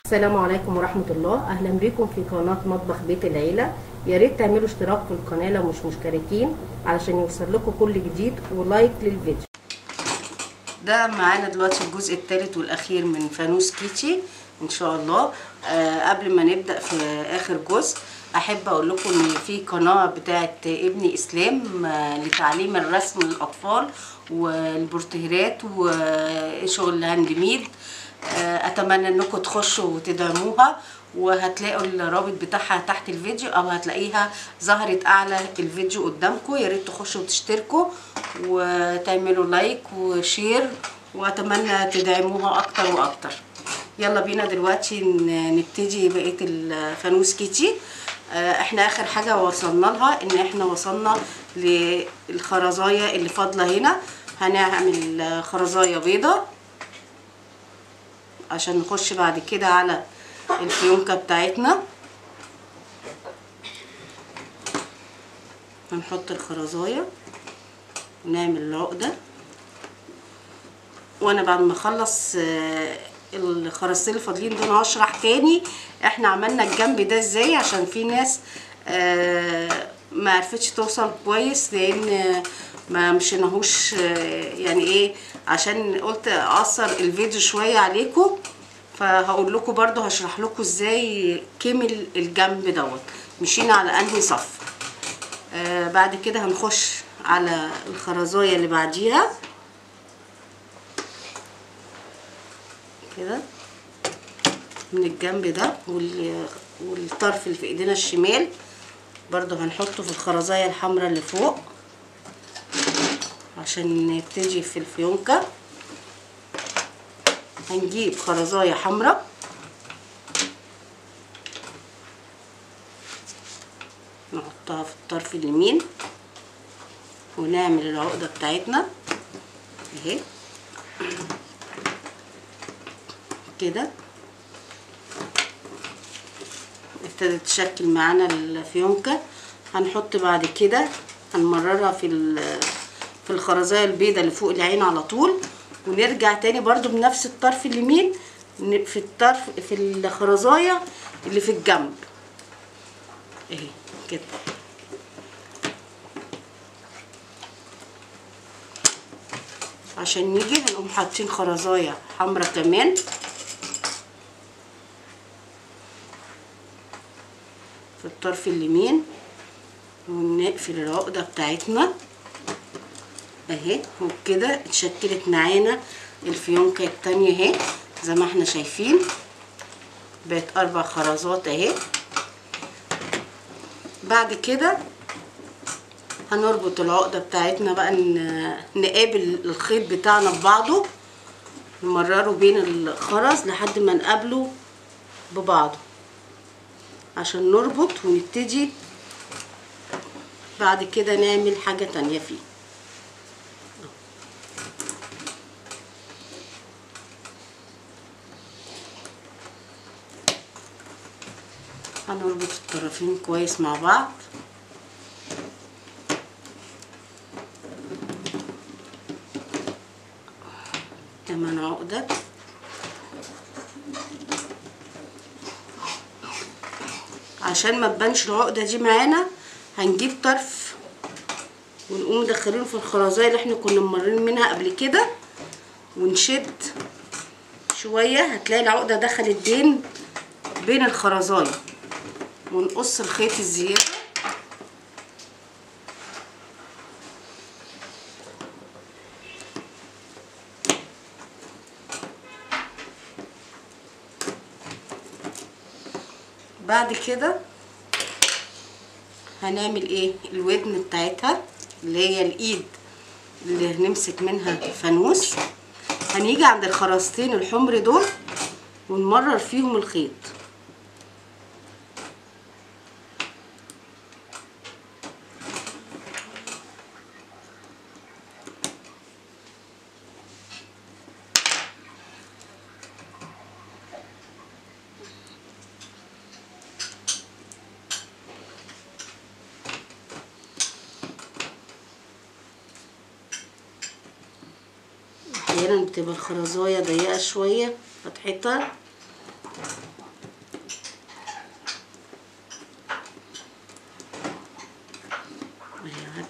السلام عليكم ورحمة الله أهلا بكم في قناة مطبخ بيت العيلة يا ريت تعملوا اشتراك في القناة لو مش مشتركين علشان يوصل لكم كل جديد ولايك للفيديو ده معانا دلوقتي الجزء الثالث والأخير من فانوس كيتشي إن شاء الله آه قبل ما نبدأ في آخر جزء أحب أقول لكم إن في قناة بتاعت ابني إسلام آه لتعليم الرسم للأطفال والبورتيرات وشغل الهاند ميد اتمنى انكم تخشوا وتدعموها وهتلاقوا الرابط بتاعها تحت الفيديو او هتلاقيها ظهرت اعلى الفيديو قدامكم يا ريت تخشوا وتشتركوا وتعملوا لايك وشير واتمنى تدعموها اكتر واكتر يلا بينا دلوقتي نبتدي بقيه الفانوس كيتي احنا اخر حاجه وصلنا لها ان احنا وصلنا للخرزايه اللي فاضله هنا هنعمل خرزايه بيضه عشان نخش بعد كده على الفيونكه بتاعتنا هنحط الخرزايه ونعمل العقده وانا بعد ما اخلص الخرزتين الفاضلين دول هشرح تاني احنا عملنا الجنب ده ازاي عشان في ناس ما عرفتش توصل كويس لان ما مشيناهوش يعني ايه عشان قلت اقصر الفيديو شويه عليكم فهقول لكم برضو هشرح لكم ازاي كمل الجنب دوت مشينا على انهي صف آه بعد كده هنخش على الخرزايه اللي بعديها كده من الجنب ده والطرف اللي في ايدينا الشمال برضو هنحطه في الخرزايه الحمراء اللي فوق عشان نبتدي في الفيونكة هنجيب خرزاية حمراء نحطها في الطرف اليمين ونعمل العقدة بتاعتنا اهي كده ابتدت تشكل معانا الفيونكة هنحط بعد كده هنمررها في في الخرزايه البيضه اللي فوق العين على طول ونرجع تاني برضو بنفس الطرف اليمين في الطرف في الخرزايه اللي في الجنب اهي كده عشان نيجي هنقوم حاطين خرزايه حمرا كمان في الطرف اليمين ونقفل العقده بتاعتنا اهي وبكده اتشكلت معانا الفيونكه التانية اهي زي ما احنا شايفين بقت اربع خرزات اهي بعد كده هنربط العقدة بتاعتنا بقى نقابل الخيط بتاعنا ببعضه نمرره بين الخرز لحد ما نقابله ببعضه عشان نربط ونبتدي بعد كده نعمل حاجة تانية فيه هنربط الطرفين كويس مع بعض كمان عقدة عشان ما تبانش العقدة دي معانا هنجيب طرف ونقوم مدخلينه في الخرزايه اللي احنا كنا ممرين منها قبل كده ونشد شويه هتلاقي العقده دخلت بين بين الخرزايه ونقص الخيط الزيادة بعد كده هنعمل ايه الودن بتاعتها اللي هي الايد اللي هنمسك منها فانوس هنيجي عند الخرزتين الحمر دول ونمرر فيهم الخيط احيانا بتبقى الخرزايه ضيقه شويه فتحتها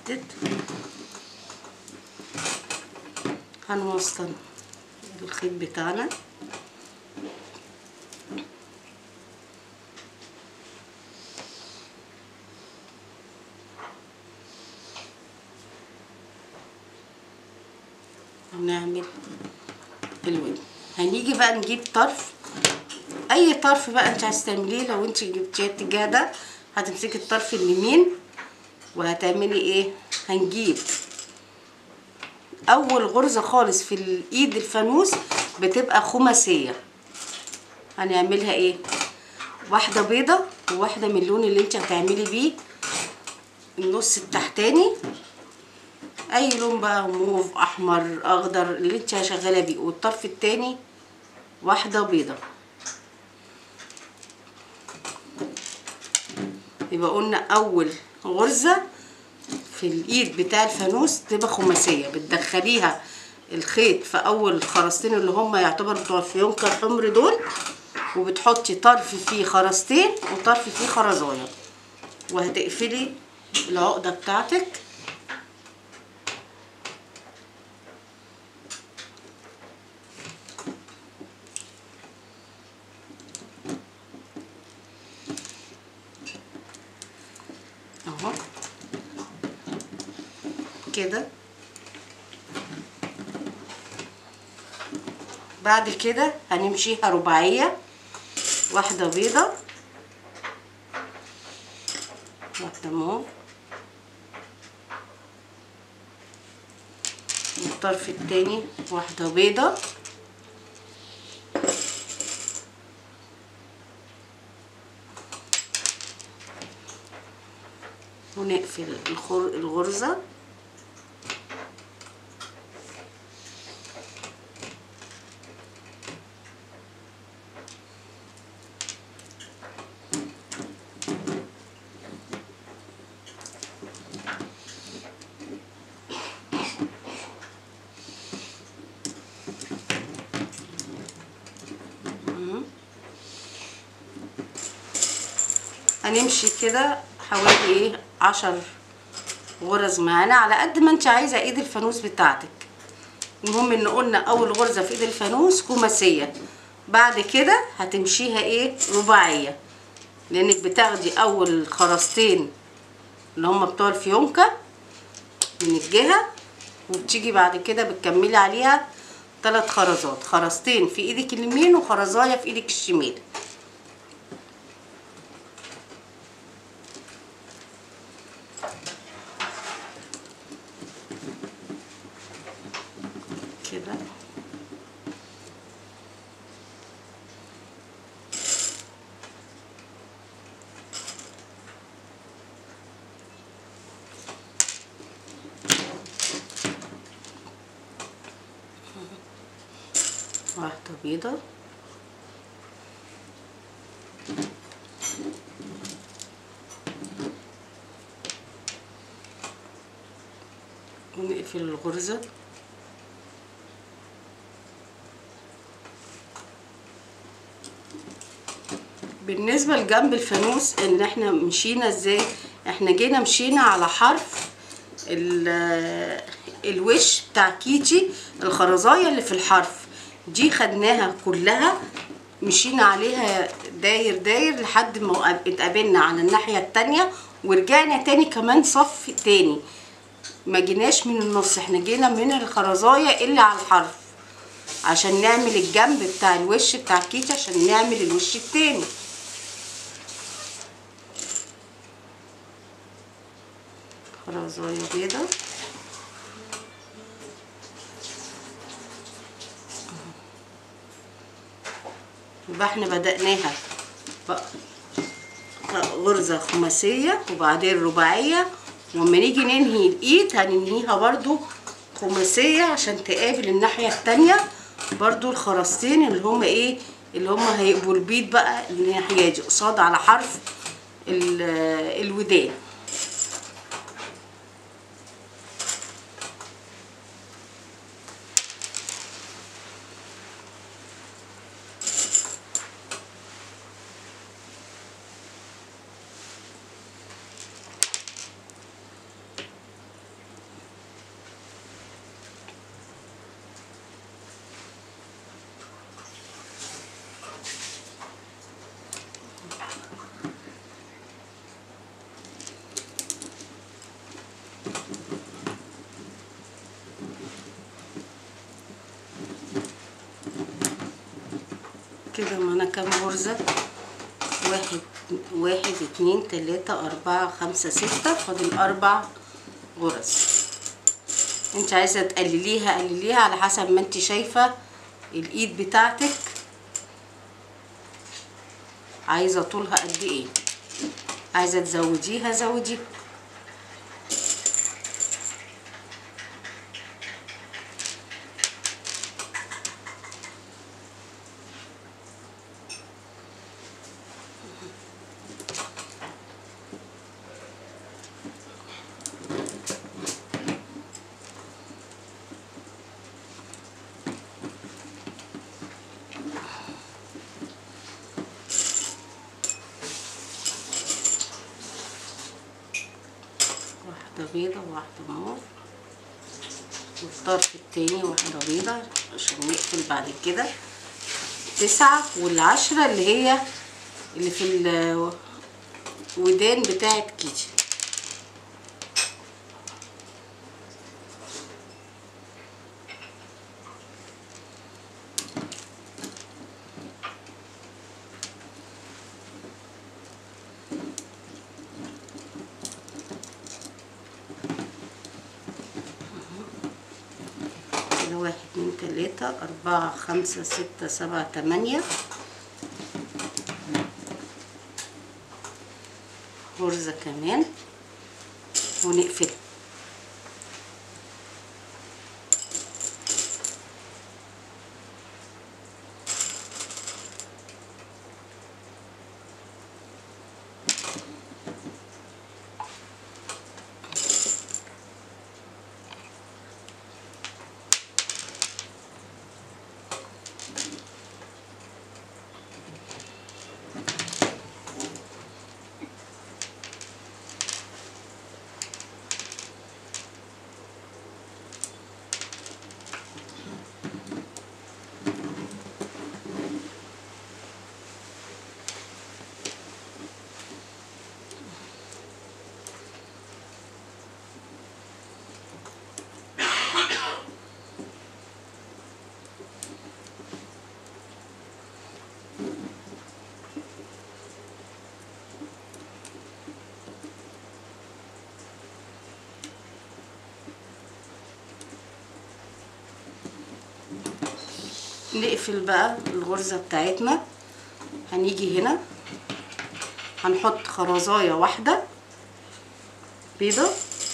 اتحدد هنوصل الخيط بتاعنا ونعمل الودن هنيجي بقى نجيب طرف اي طرف بقى انت عايز تعمليه لو انت جبتيه الاتجاه ده هتمسكي الطرف اليمين وهتعملي ايه هنجيب اول غرزة خالص في الايد الفانوس بتبقى خماسية هنعملها ايه واحدة بيضة وواحدة من اللون اللي انت هتعملي بيه النص التحتاني اي لون بقى موف احمر اخضر اللي انت شغاله بيه والطرف التاني واحده بيضه يبقى قلنا اول غرزه في الايد بتاع الفانوس تبقى خماسيه بتدخليها الخيط في اول خرزتين اللي هم يعتبروا بتوع الفيونكه الحمر دول وبتحطي طرف فيه خرزتين وطرف فيه خرزايه وهتقفلي العقده بتاعتك اهو كده بعد كده هنمشيها رباعية واحدة بيضة واحدة موف والطرف التاني واحدة بيضة ونقفل الخر... الغرزة هنمشي كده حوالي ايه عشر غرز معانا على قد ما انت عايزه ايد الفانوس بتاعتك المهم ان قلنا اول غرزه في ايد الفانوس خماسيه بعد كده هتمشيها ايه رباعيه لانك بتاخدي اول خرزتين اللي هم بتوع الفيونكه من الجهه وبتيجي بعد كده بتكملي عليها ثلاث خرزات خرزتين في ايدك اليمين وخرزايه في ايدك الشمال كده واحدة بيضة ونقفل الغرزة بالنسبة لجنب الفانوس ان احنا مشينا ازاي احنا جينا مشينا على حرف ال- الوش بتاع كيتي الخرزاية اللي في الحرف دي خدناها كلها مشينا عليها داير داير لحد ما اتقابلنا على الناحية التانية ورجعنا تاني كمان صف تاني ما جيناش من النص احنا جينا من الخرزاية اللي على الحرف عشان نعمل الجنب بتاع الوش بتاع الكيكه عشان نعمل الوش التاني خرزايه بيضه يبقى احنا بدأناها بقى غرزة خماسية وبعدين رباعية وما نيجي ننهي الايد هننهيها برضو خماسية عشان تقابل الناحية التانية برضو الخرزتين اللي هما ايه اللي هما هيبقوا البيض بقى الناحية دي قصاد على حرف ال- الودان كده معانا كام غرزة واحد واحد اتنين تلاتة أربعة خمسة ستة فاضل أربع غرز انت عايزة تقلليها قلليها على حسب ما انت شايفة الإيد بتاعتك عايزة طولها قد ايه عايزة تزوديها زوديها واحدة بيضة وواحدة موف والطرف التاني واحدة بيضة عشان نقفل بعد كده تسعة والعشرة اللي هي اللي في الودان بتاعت كيتي كده واحد اتنين تلاتة أربعة خمسة ستة سبعة تمانية غرزة كمان ونقفل نقفل بقى الغرزة بتاعتنا هنيجي هنا هنحط خرزاية واحدة بيضة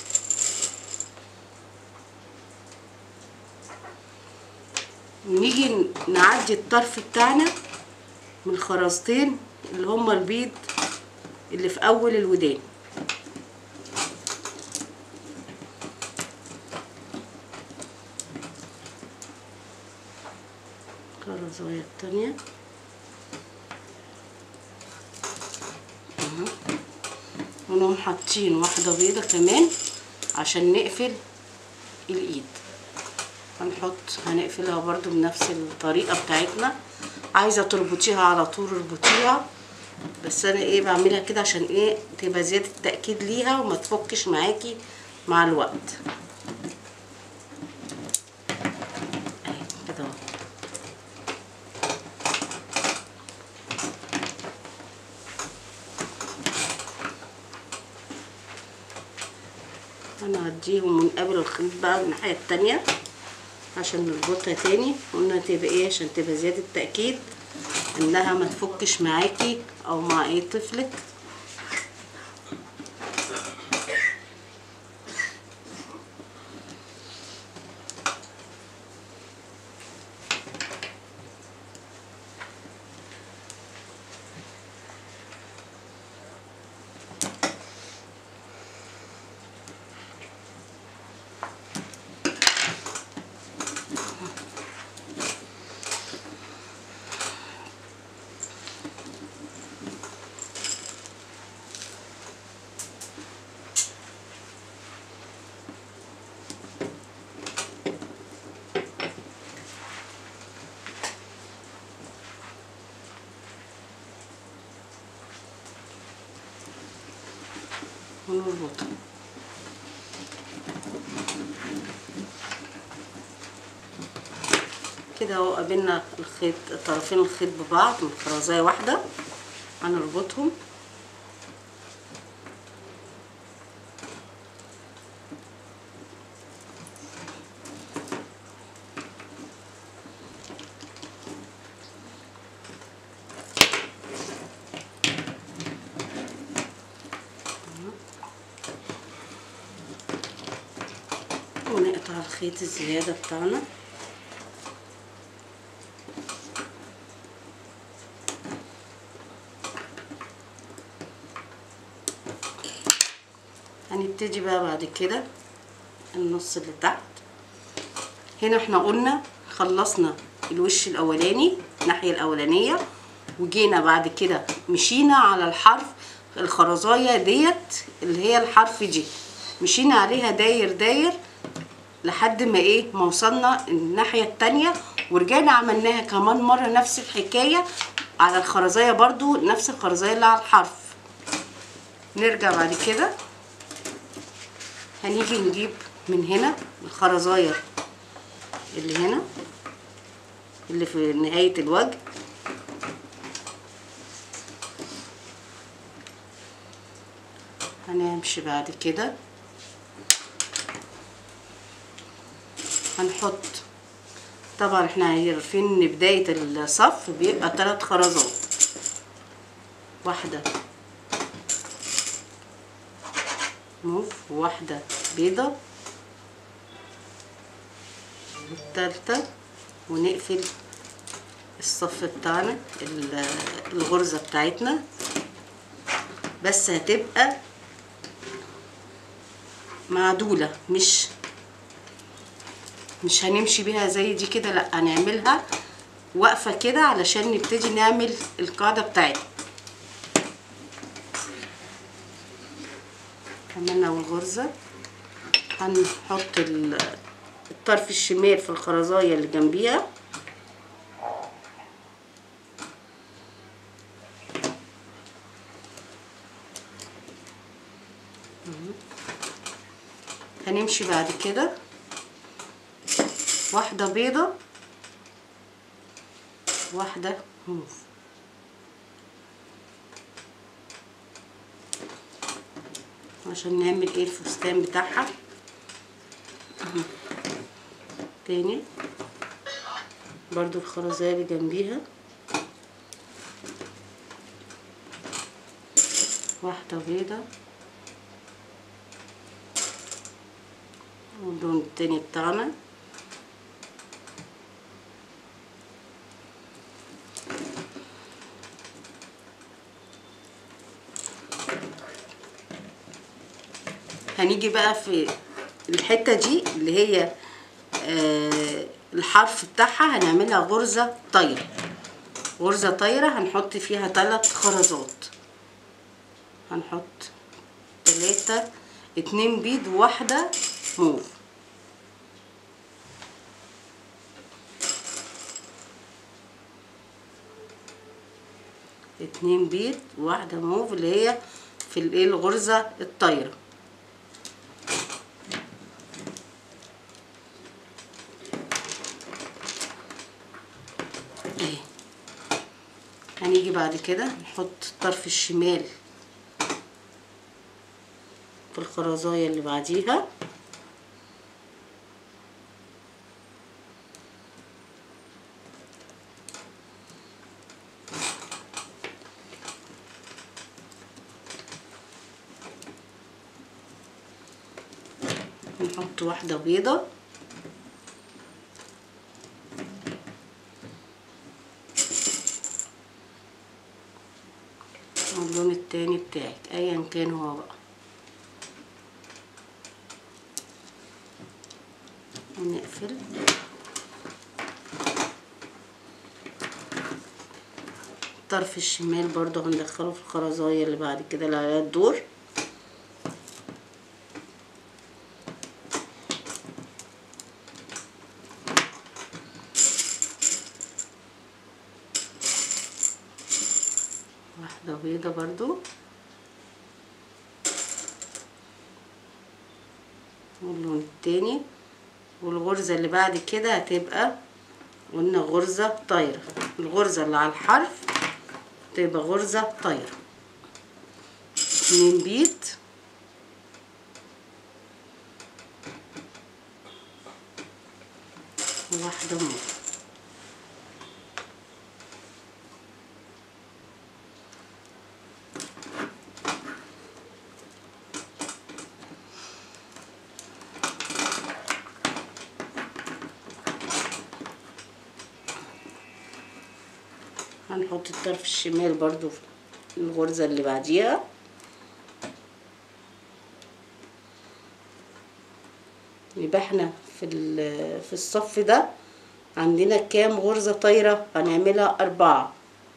ونيجي نعدي الطرف بتاعنا من الخرزتين اللي هما البيض اللي في اول الودان الخرزاية التانية اهو. ونقوم حاطين واحدة بيضة كمان عشان نقفل الايد هنحط هنقفلها برضو بنفس الطريقة بتاعتنا عايزة تربطيها على طول اربطيها بس انا ايه بعملها كده عشان ايه تبقى زيادة تأكيد ليها وما تفكش معاكي مع الوقت اهي كده اهو هنعديهم ونقابل الخيط بقى من الناحية التانية عشان نربطها تاني قلنا تبقى ايه عشان تبقى زيادة تأكيد انها ما تفكش معاكي او مع اي طفلك ونربطها كده اهو قابلنا الخيط طرفين الخيط ببعض من خرزايه واحده هنربطهم ونقطع الخيط الزيادة بتاعنا هنبتدي بقى بعد كده النص اللي تحت هنا احنا قلنا خلصنا الوش الاولاني الناحية الاولانية وجينا بعد كده مشينا على الحرف الخرزاية ديت اللي هي الحرف دي مشينا عليها داير داير لحد ما ايه ما وصلنا الناحية التانية ورجعنا عملناها كمان مرة نفس الحكاية على الخرزاية برضو نفس الخرزاية اللي على الحرف نرجع بعد كده هنيجي نجيب من هنا الخرزاية اللي هنا اللي في نهاية الوجه هنمشي بعد كده هنحط طبعا احنا عارفين ان بداية الصف بيبقى ثلاث خرزات واحدة موف وواحدة بيضة والتالتة ونقفل الصف بتاعنا ال- الغرزة بتاعتنا بس هتبقى معدولة مش مش هنمشي بيها زي دي كده لا هنعملها واقفة كده علشان نبتدي نعمل القاعدة بتاعتنا عملنا اول غرزة هنحط ال- الطرف الشمال في الخرزاية اللي جنبيها هنمشي بعد كده واحدة بيضة واحدة موف عشان نعمل ايه الفستان بتاعها أهو. تاني برضو الخرزية اللي جنبيها واحدة بيضة واللون التاني بتاعنا هنيجي بقى في الحتة دي اللي هي آه الحرف بتاعها هنعملها غرزة طايرة غرزة طايرة هنحط فيها ثلاث خرزات هنحط تلاتة اتنين بيض وواحدة موف اتنين بيض وواحدة موف اللي هي في الايه الغرزة الطايرة اهي هنيجي بعد كده نحط الطرف الشمال في الخرزاية اللي بعديها نحط واحدة بيضة واللون التاني بتاعك ايا كان هو بقى ونقفل الطرف الشمال برضو هندخله في الخرزاية اللي بعد كده اللي عليها الدور واحدة بيضة برضو واللون التاني والغرزة اللي بعد كده هتبقى قلنا غرزة طايرة الغرزة اللي على الحرف تبقى غرزة طايرة اتنين بيت واحدة مو هنحط الطرف الشمال برضو في الغرزة اللي بعديها يبقى احنا في في الصف ده عندنا كام غرزة طايرة هنعملها أربعة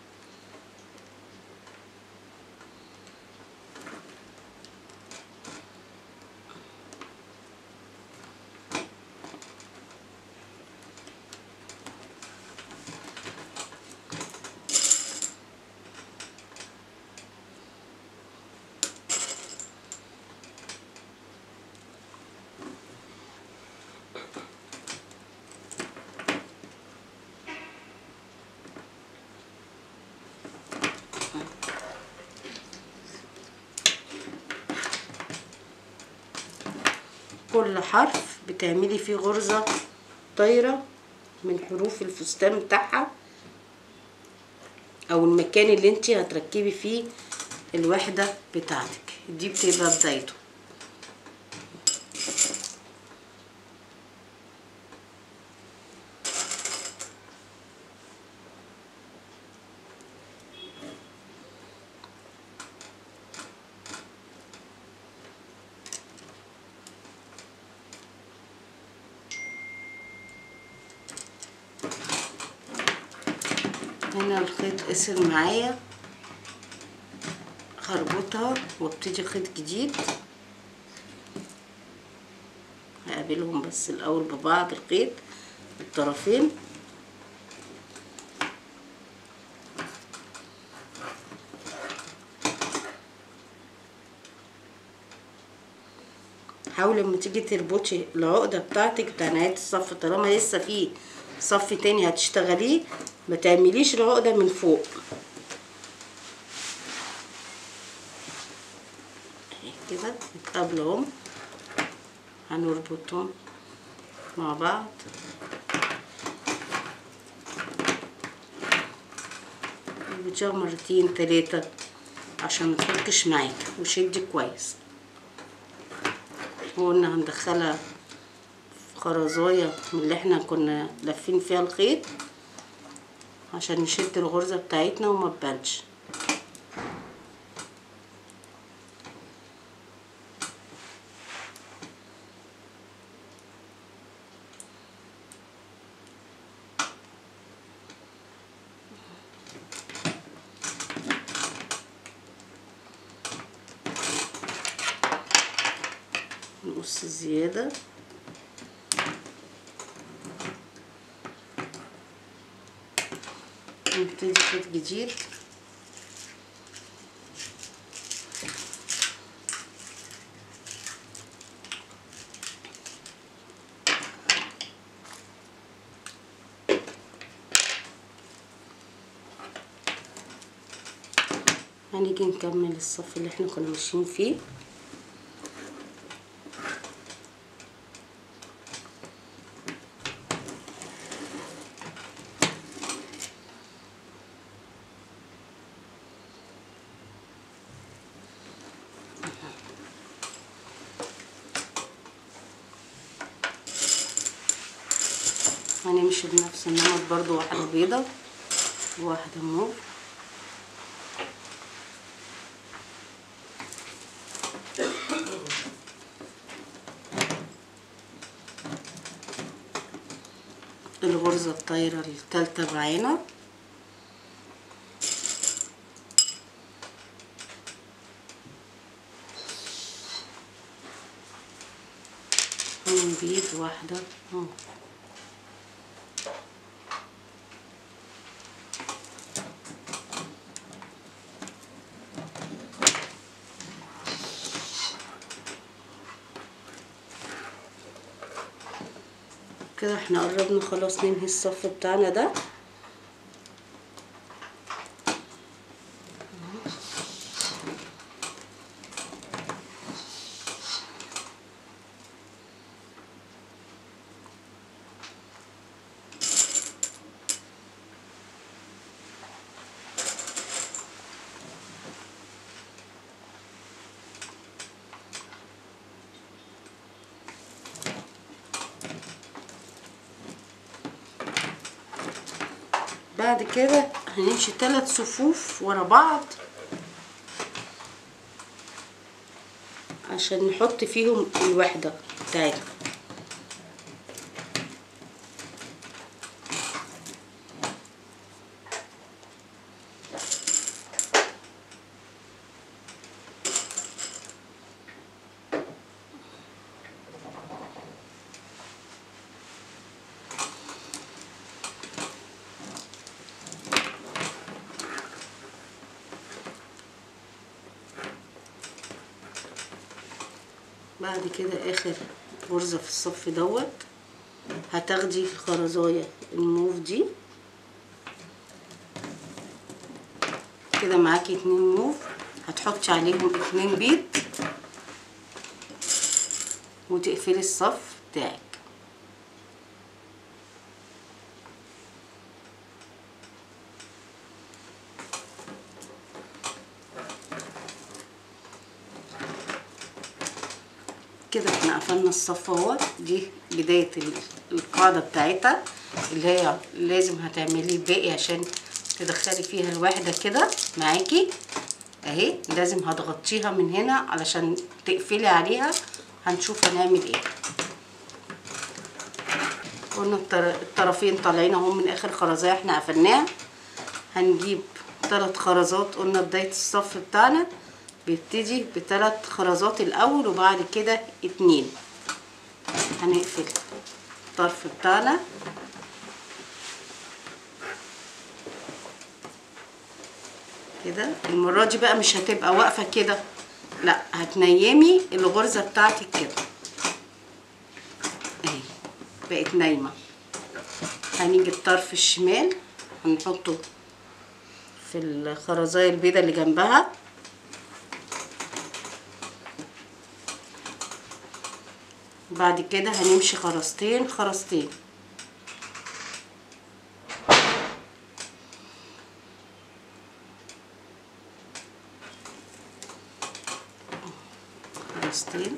كل حرف بتعملي فيه غرزة طايرة من حروف الفستان بتاعها او المكان اللي انتي هتركبي فيه الوحدة بتاعتك دي بتبقى بدايته هنا الخيط قصر معايا هربطها وابتدي خيط جديد هقابلهم بس الاول ببعض الخيط الطرفين حاولي لما تيجي تربطي العقده بتاعتك بتاع نهايه الصف طالما لسه في صف تاني هتشتغليه ما تعمليش العقده من فوق كده اتقابلوا اهم هنربطهم مع بعض ربطيها مرتين تلاتة عشان متفكش معاكي وشدي كويس وقلنا هندخلها في خرزاية من اللي احنا كنا لافين فيها الخيط عشان نشد الغرزة بتاعتنا وما تبانش نقص الزيادة نبتدي خيط جديد هنيجي نكمل الصف اللي احنا كنا ماشيين فيه هنمشي بنفس النمط برضو واحدة بيضة وواحدة موف الغرزة الطايرة التالتة معانا بيض واحدة موف كده احنا قربنا خلاص ننهي الصف بتاعنا ده بعد كده هنمشي ثلاث صفوف ورا بعض عشان نحط فيهم الوحدة بتاعتنا بعد كده اخر غرزة في الصف دوت هتاخدي الخرزاية الموف دي كده معاكي اتنين موف هتحطي عليهم اتنين بيض وتقفلي الصف بتاعك كده احنا قفلنا الصف اهو دي بداية ال- القاعدة بتاعتها اللي هي لازم هتعملي باقي عشان تدخلي فيها الواحدة كده معاكي اهي لازم هتغطيها من هنا علشان تقفلي عليها هنشوف هنعمل ايه قلنا الطر- الطرفين طالعين اهو من اخر خرزايه احنا قفلناها هنجيب ثلاث خرزات قلنا بداية الصف بتاعنا بيبتدي بثلاث خرزات الاول وبعد كده اتنين هنقفل الطرف بتاعنا كده المرة دي بقى مش هتبقى واقفة كده لا هتنيمي الغرزة بتاعتك كده اهي بقت نايمة هنيجي الطرف الشمال هنحطه في الخرزاية البيضة اللي جنبها بعد كده هنمشي خرزتين خرزتين خرزتين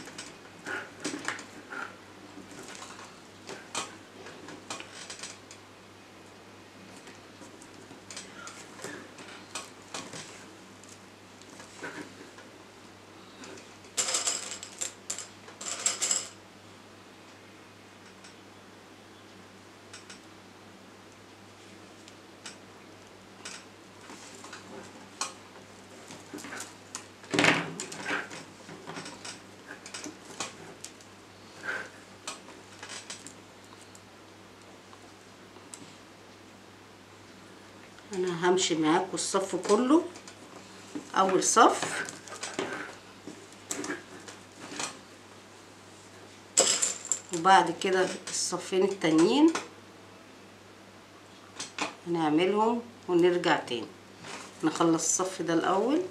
انا همشي معاكم الصف كله اول صف وبعد كده الصفين التانيين هنعملهم ونرجع تاني نخلص الصف ده الاول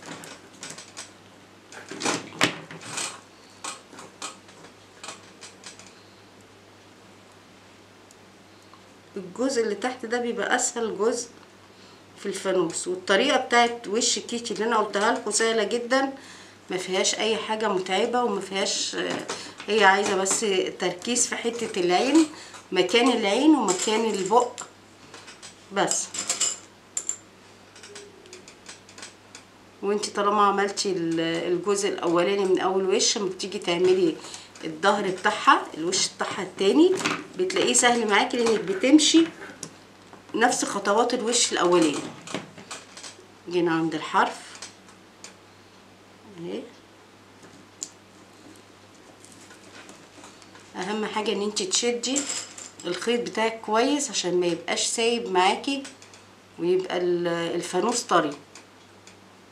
الجزء اللي تحت ده بيبقى اسهل جزء في الفانوس والطريقه بتاعت وش الكيتي اللي انا قلتها لكم سهله جدا ما فيهاش اي حاجه متعبه وما فيهاش آه، هي عايزه بس تركيز في حته العين مكان العين ومكان البق بس وانت طالما عملتي ال- الجزء الاولاني من اول وش لما بتيجي تعملي الظهر بتاعها الوش بتاعها التاني بتلاقيه سهل معاكي لانك بتمشي نفس خطوات الوش الاولاني جينا عند الحرف اهي اهم حاجه ان انت تشدي الخيط بتاعك كويس عشان ما يبقاش سايب معاكي ويبقى ال- الفانوس طري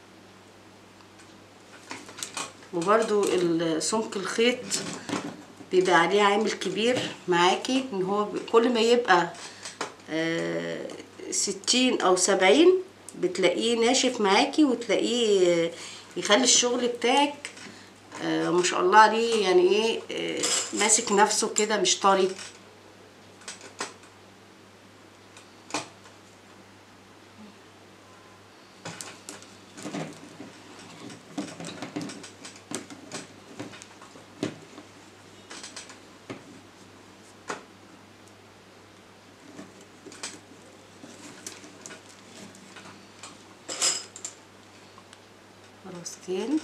وبرده سمك الخيط بيبقى عليه عامل كبير معاكي ان هو ب- كل ما يبقى آه، ستين او سبعين بتلاقيه ناشف معاكي وتلاقيه آه، يخلي الشغل بتاعك آه، ما شاء الله عليه يعني ايه آه، ماسك نفسه كده مش طري خلاصتين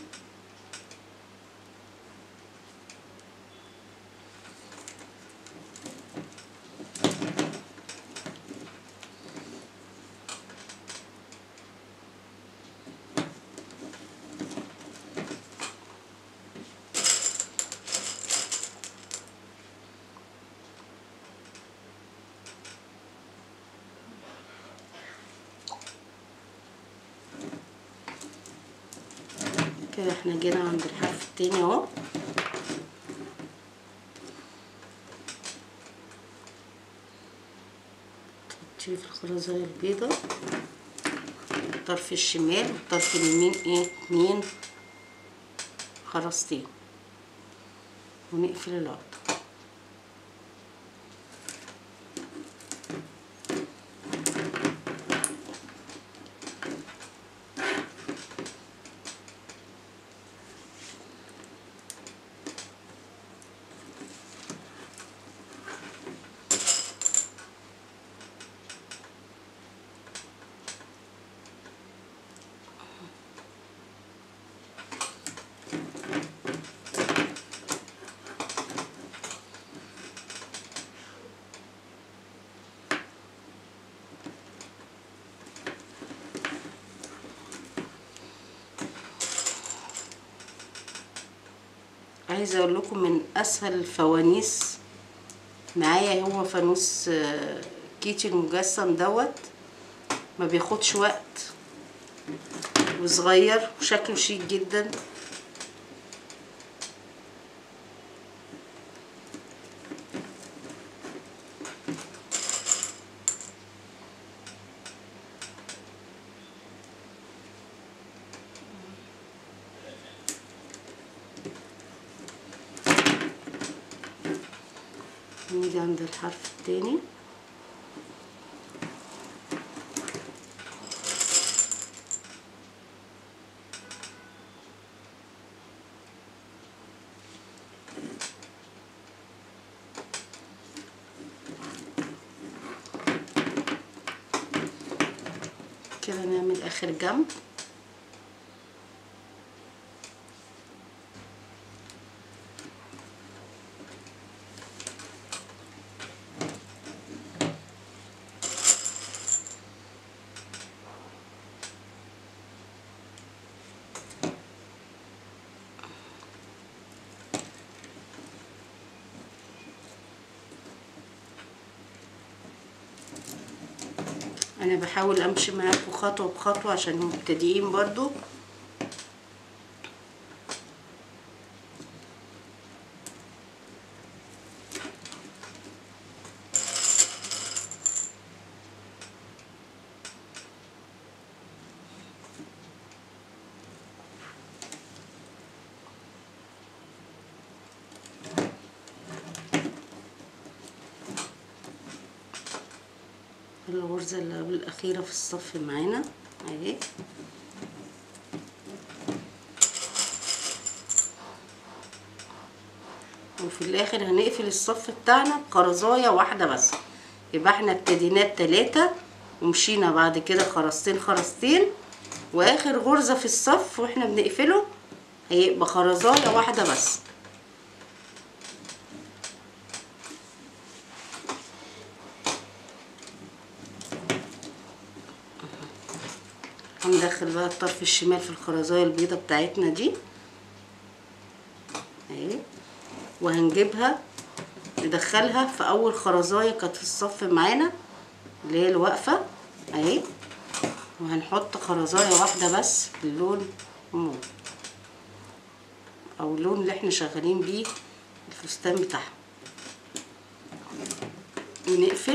كده احنا جينا عند الحرف التاني اهو تحطيه في الخرزانة البيضة الطرف الشمال والطرف اليمين ايه اتنين خرزتين ونقفل العقد عايزه اقول لكم من اسهل الفوانيس معايا هو فانوس آه، كيتي المجسم دوت ما بياخدش وقت وصغير وشكله شيك جدا نيجي عند الحرف التاني كده نعمل اخر جنب انا بحاول امشي معاكم خطوه بخطوه عشان مبتدئين برضو الغرزة اللي قبل الأخيرة في الصف معانا اهي وفي الآخر هنقفل الصف بتاعنا بخرزاية واحدة بس يبقى احنا ابتدينا التلاتة ومشينا بعد كده خرزتين خرزتين وآخر غرزة في الصف واحنا بنقفله هيبقى خرزاية واحدة بس هندخل بقى الطرف الشمال في الخرزايه البيضه بتاعتنا دي اهي وهنجيبها ندخلها في اول خرزايه كانت في الصف معانا اللي هي الواقفه اهي وهنحط خرزايه واحده بس باللون موف او اللون اللي احنا شغالين بيه الفستان بتاعها ونقفل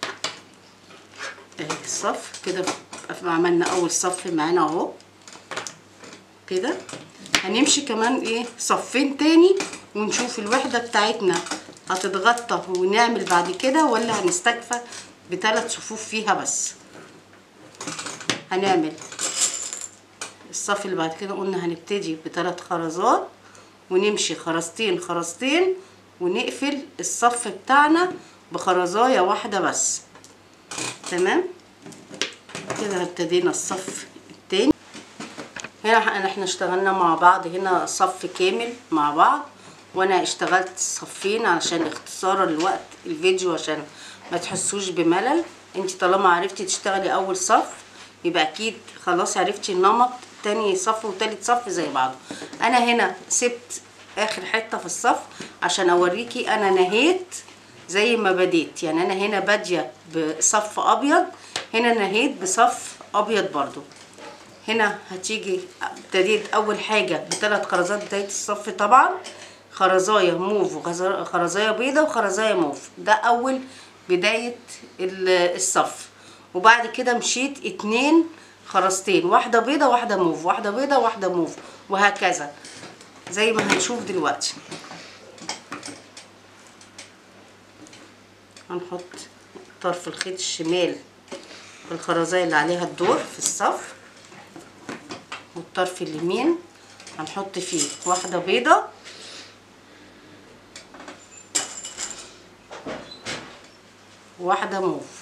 اهي الصف كده بقى عملنا اول صف معانا اهو كده هنمشي كمان ايه صفين تاني ونشوف الوحدة بتاعتنا هتتغطى ونعمل بعد كده ولا هنستكفى بثلاث صفوف فيها بس هنعمل الصف اللي بعد كده قلنا هنبتدي بثلاث خرزات ونمشي خرزتين خرزتين ونقفل الصف بتاعنا بخرزايه واحده بس تمام كده ابتدينا الصف التاني هنا احنا اشتغلنا مع بعض هنا صف كامل مع بعض وانا اشتغلت صفين علشان اختصارا لوقت الفيديو عشان ما تحسوش بملل انت طالما عرفتي تشتغلي اول صف يبقى اكيد خلاص عرفتي النمط تاني صف وتالت صف زي بعضه انا هنا سبت اخر حته في الصف عشان اوريكي انا نهيت زي ما بديت يعني انا هنا باديه بصف ابيض هنا نهيت بصف ابيض برضو هنا هتيجي ابتديت اول حاجه بثلاث خرزات بدايه الصف طبعا خرزايه موف وخرزايه بيضه وخرزايه موف ده اول بدايه الصف وبعد كده مشيت اتنين خرزتين واحده بيضه واحده موف واحده بيضه واحده موف وهكذا زي ما هنشوف دلوقتي هنحط طرف الخيط الشمال في الخرزايه اللي عليها الدور في الصف والطرف اليمين هنحط فيه واحده بيضه واحده موف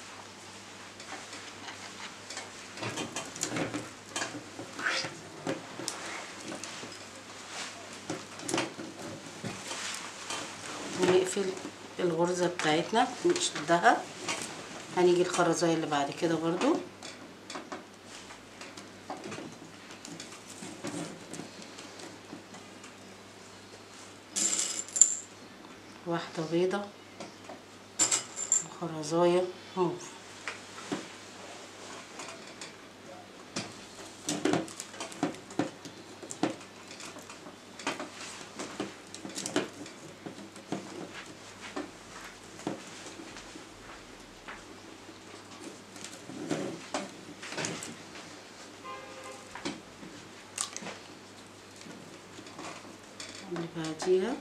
ونقفل الغرزة بتاعتنا نشدها هنيجي الخرزاية اللي بعد كده برضو واحدة بيضة وخرزاية موف اللي بعديها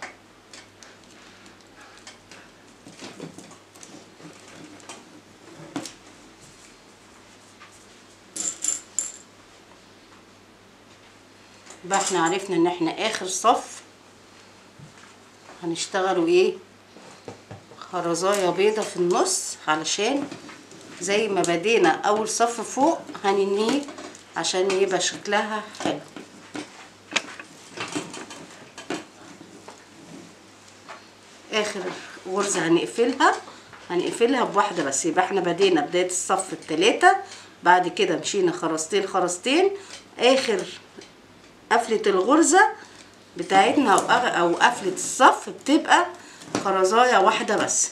بقى احنا عرفنا ان احنا اخر صف هنشتغلوا ايه خرزايه بيضه في النص علشان زي ما بدينا اول صف فوق هننهيه عشان يبقى شكلها حلو اخر غرزه هنقفلها هنقفلها بواحده بس يبقى احنا بدينا بدايه الصف التلاتة بعد كده مشينا خرزتين خرزتين اخر قفله الغرزه بتاعتنا او او قفله الصف بتبقى خرزايه واحده بس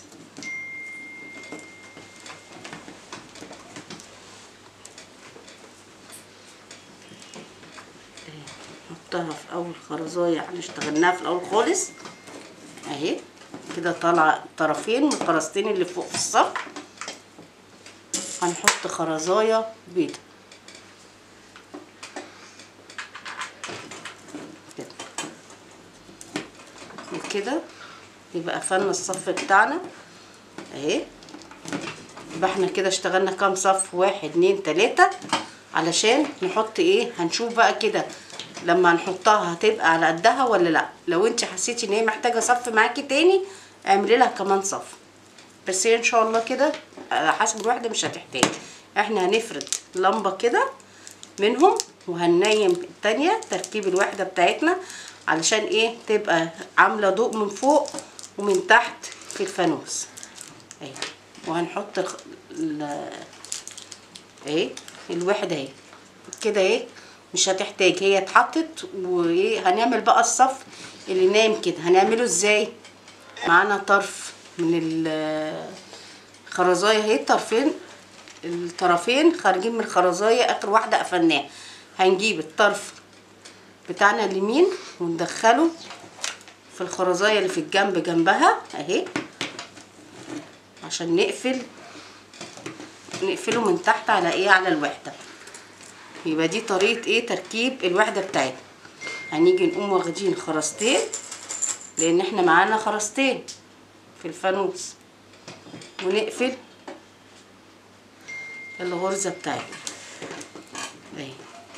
نحطها في اول خرزايه احنا اشتغلناها في الاول خالص اهي كده طالعه طرفين من الخرزتين اللي فوق في الصف هنحط خرزايه بيضه كده وكده يبقى قفلنا الصف بتاعنا اهي يبقى احنا كده اشتغلنا كام صف واحد اتنين تلاته علشان نحط ايه هنشوف بقى كده لما نحطها هتبقى على قدها ولا لا لو انت حسيتي ان هي محتاجه صف معاكي تاني اعملي لها كمان صف بس هي ان شاء الله كده على حسب الواحده مش هتحتاج احنا هنفرد لمبه كده منهم وهننيم التانية تركيب الوحده بتاعتنا علشان ايه تبقى عامله ضوء من فوق ومن تحت في الفانوس اهي وهنحط ال اهي الوحده اهي كده اهي مش هتحتاج هي اتحطت وايه هنعمل بقى الصف اللي نايم كده هنعمله ازاي معانا طرف من الخرزايه اهي طرفين الطرفين خارجين من الخرزايه اخر واحده قفلناها هنجيب الطرف بتاعنا اليمين وندخله في الخرزايه اللي في الجنب جنبها اهي عشان نقفل نقفله من تحت على ايه على الوحده يبقى دي طريقه ايه تركيب الوحده بتاعتنا هنيجي نقوم واخدين خرزتين لان احنا معانا خرزتين في الفانوس ونقفل الغرزه بتاعتنا اهي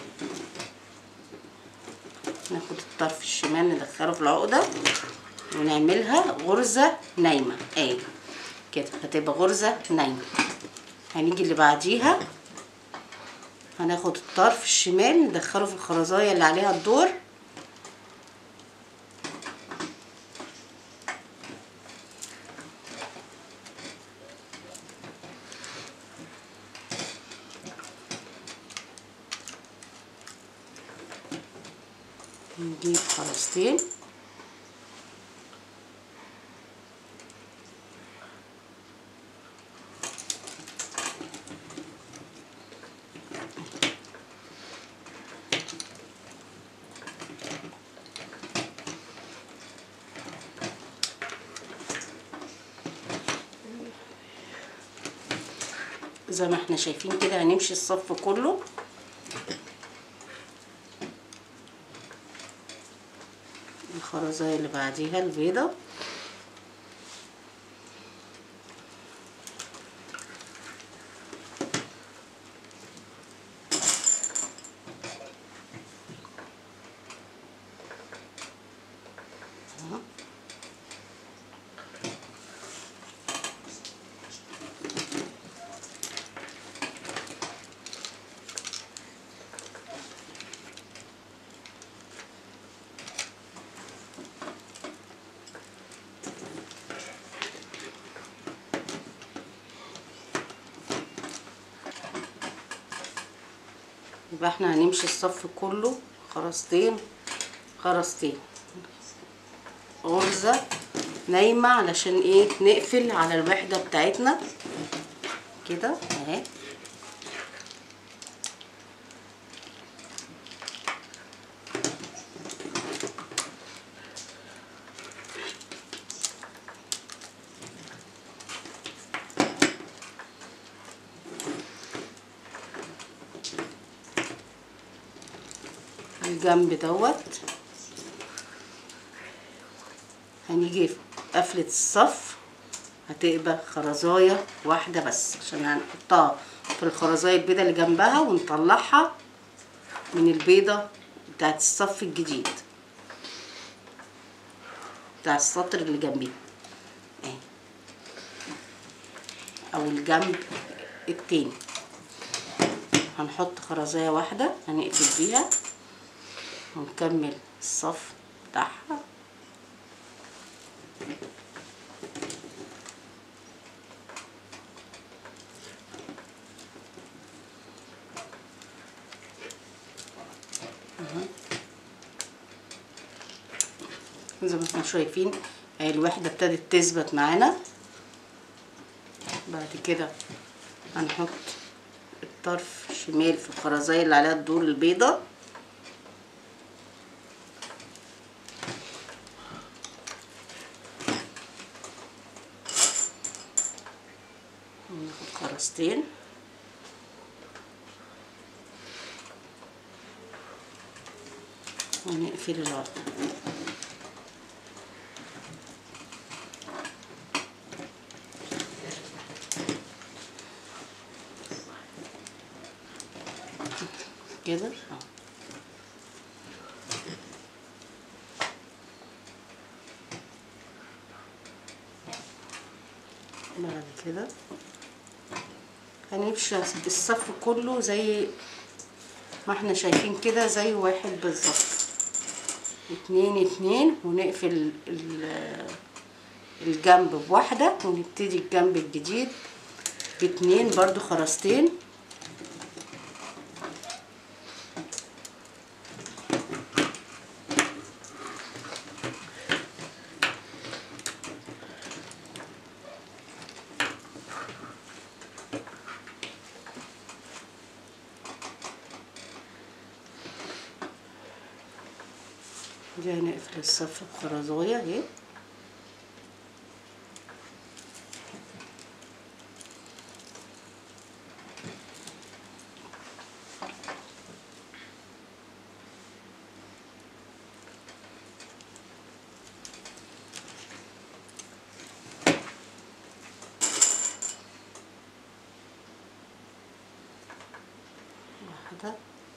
ناخد الطرف الشمال ندخله في العقده ونعملها غرزه نايمه اهي كده هتبقى غرزه نايمه هنيجي اللي بعديها هناخد الطرف الشمال ندخله في الخرزايه اللي عليها الدور نجيب خرزتين زي ما احنا شايفين كده هنمشي الصف كله الخرزايه اللي بعديها البيضه يبقى احنا هنمشي الصف كله خرزتين خرزتين غرزة نايمة علشان ايه نقفل على الوحدة بتاعتنا كده اهي الجنب دوت هنيجي في قفلة الصف هتبقى خرزاية واحدة بس عشان هنحطها في الخرزاية البيضة اللي جنبها ونطلعها من البيضة بتاعت الصف الجديد بتاع السطر اللي جنبيه اهي او الجنب التاني هنحط خرزاية واحدة هنقفل بيها ونكمل الصف بتاعها زي ما احنا شايفين اهي الوحدة ابتدت تثبت معانا بعد كده هنحط الطرف الشمال في الخرزاية اللي عليها الدور البيضة ناخد خرزتين ونقفل العقدة كده اه بعد كده هنمشي الصف كله زي ما احنا شايفين كده زي واحد بالظبط اتنين اتنين ونقفل ال- الجنب بواحدة ونبتدي الجنب الجديد باتنين برضو خرزتين دي هنقفل الصف بخرزايه اهي واحدة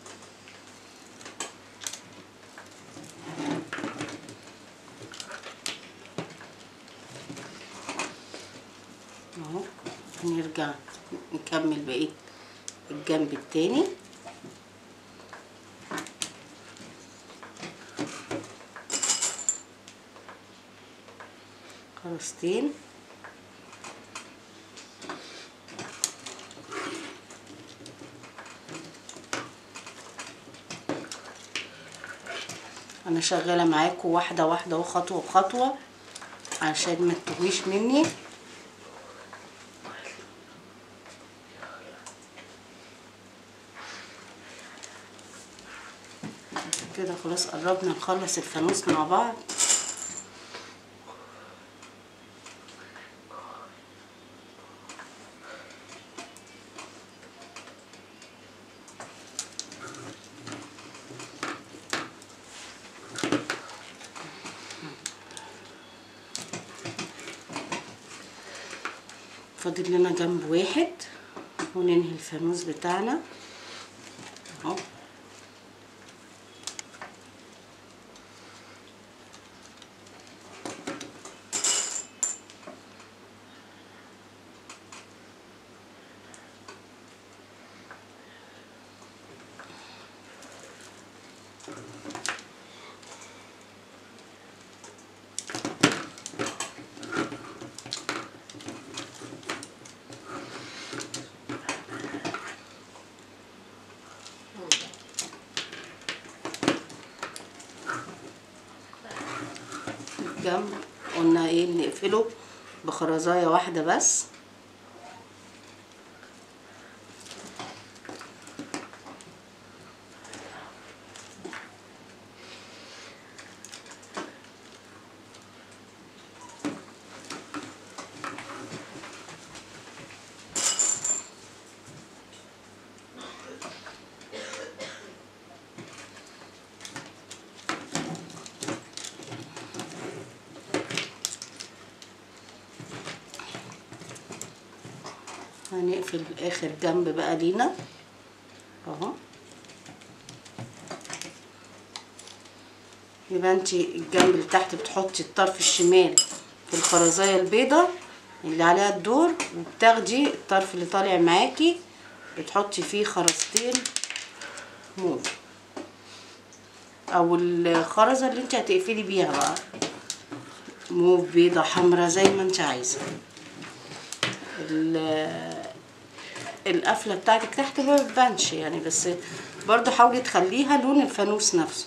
اهو نرجع نكمل بقية الجنب التاني خرزتين انا شغاله معاكم واحده واحده وخطوه بخطوه عشان ما تتوهيش مني كده خلاص قربنا نخلص الفانوس مع بعض فاضل لنا جنب واحد وننهي الفانوس بتاعنا اهو جنب قلنا ايه نقفله بخرزايه واحده بس هنقفل اخر جنب بقى لينا اهو يبقى انتي الجنب اللي تحت بتحطي الطرف الشمال في الخرزايه البيضة اللي عليها الدور وبتاخدي الطرف اللي طالع معاكي بتحطي فيه خرزتين موف او الخرزه اللي انت هتقفلي بيها بقى موف بيضة حمرا زي ما انت عايزه ال- القفله بتاعتك تحت ما بتبانش يعني بس برضو حاولي تخليها لون الفانوس نفسه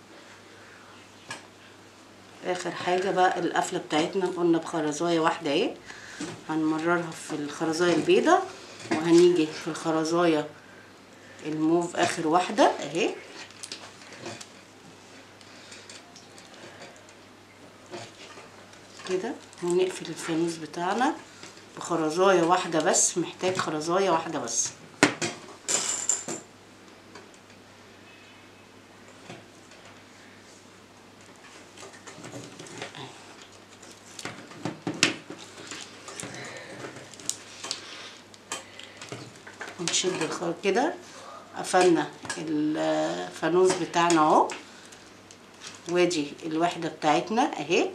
اخر حاجه بقى القفله بتاعتنا قلنا بخرزايه واحده اهي هنمررها في الخرزايه البيضه وهنيجي في الخرزايه الموف اخر واحده اهي كده ونقفل الفانوس بتاعنا بخرزايه واحده بس محتاج خرزايه واحده بس ونشد الخيط كده قفلنا الفانوس بتاعنا اهو وادي الوحده بتاعتنا اهي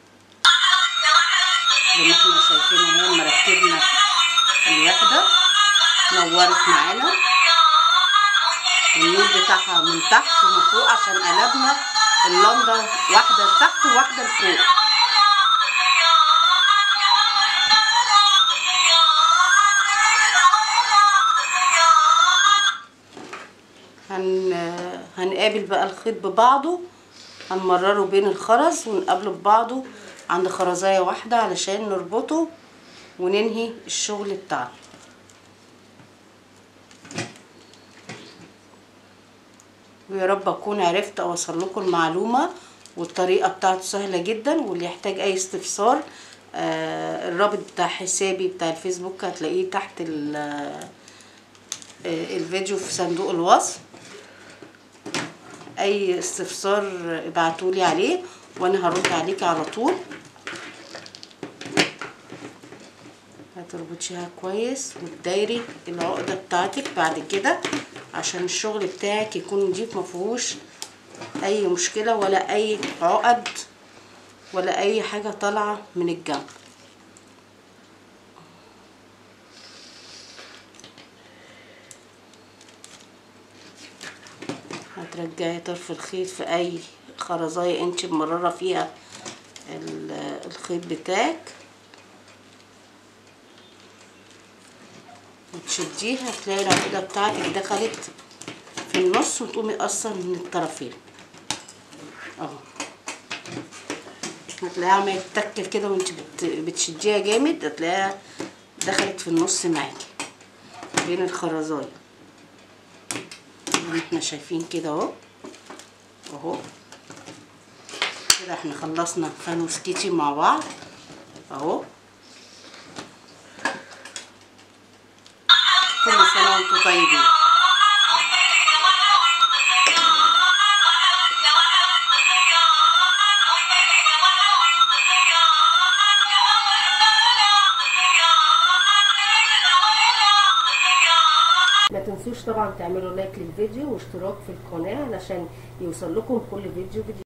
زي ما احنا شايفين اهي مركبنا الوحده نورت معانا النور بتاعها من تحت ومن فوق عشان قلبنا اللمبه واحده لتحت وواحده لفوق هن... هنقابل بقى الخيط ببعضه هنمرره بين الخرز ونقابله ببعضه عند خرزاية واحدة علشان نربطه وننهي الشغل بتاعنا ويا رب اكون عرفت اوصل لكم المعلومة والطريقة بتاعته سهلة جدا واللي يحتاج اي استفسار آه الرابط بتاع حسابي بتاع الفيسبوك هتلاقيه تحت ال- آه، الفيديو في صندوق الوصف اي استفسار ابعتولي عليه وانا هرد عليك على طول هتربطيها كويس وتدايري العقدة بتاعتك بعد كده عشان الشغل بتاعك يكون نضيف مفيهوش اي مشكلة ولا اي عقد ولا اي حاجة طالعة من الجنب هترجعي طرف الخيط في اي خرزاية انت مررة فيها ال- الخيط بتاعك وتشديها تلاقي العقدة بتاعتك دخلت في النص وتقومي قصر من الطرفين اهو هتلاقيها عملت تكل كده وانت بت... بتشديها جامد هتلاقيها دخلت في النص معاكي بين الخرزايه زي ما احنا شايفين كده اهو اهو كده احنا خلصنا فانوس كيتي مع بعض اهو كل سنه وانتم طيبين ما تنسوش طبعا تعملوا لايك للفيديو واشتراك في القناة علشان يوصل لكم كل فيديو جديد